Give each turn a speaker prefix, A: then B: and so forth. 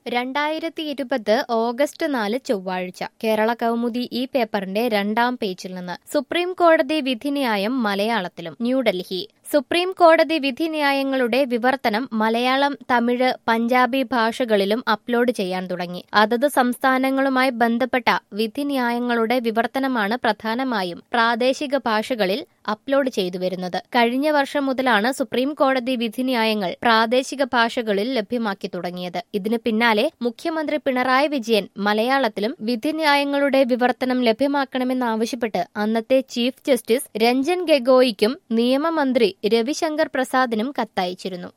A: രണ്ടായിരത്തി ഇരുപത് ഓഗസ്റ്റ് നാല് ചൊവ്വാഴ്ച കേരള കൗമുദി ഈ പേപ്പറിന്റെ രണ്ടാം പേജിൽ നിന്ന് സുപ്രീം കോടതി വിധിന്യായം മലയാളത്തിലും ന്യൂഡൽഹി സുപ്രീം കോടതി വിധിന്യായങ്ങളുടെ വിവർത്തനം മലയാളം തമിഴ് പഞ്ചാബി ഭാഷകളിലും അപ്ലോഡ് ചെയ്യാൻ തുടങ്ങി അതത് സംസ്ഥാനങ്ങളുമായി ബന്ധപ്പെട്ട വിധിന്യായങ്ങളുടെ വിവർത്തനമാണ് പ്രധാനമായും പ്രാദേശിക ഭാഷകളിൽ അപ്ലോഡ് ചെയ്തു വരുന്നത് കഴിഞ്ഞ വർഷം മുതലാണ് സുപ്രീം കോടതി വിധിന്യായങ്ങൾ പ്രാദേശിക ഭാഷകളിൽ ലഭ്യമാക്കി തുടങ്ങിയത് ഇതിന് പിന്നാലെ മുഖ്യമന്ത്രി പിണറായി വിജയൻ മലയാളത്തിലും വിധിന്യായങ്ങളുടെ വിവർത്തനം ലഭ്യമാക്കണമെന്നാവശ്യപ്പെട്ട് അന്നത്തെ ചീഫ് ജസ്റ്റിസ് രഞ്ജൻ ഗൊഗോയിക്കും നിയമമന്ത്രി രവിശങ്കർ പ്രസാദിനും കത്തയച്ചിരുന്നു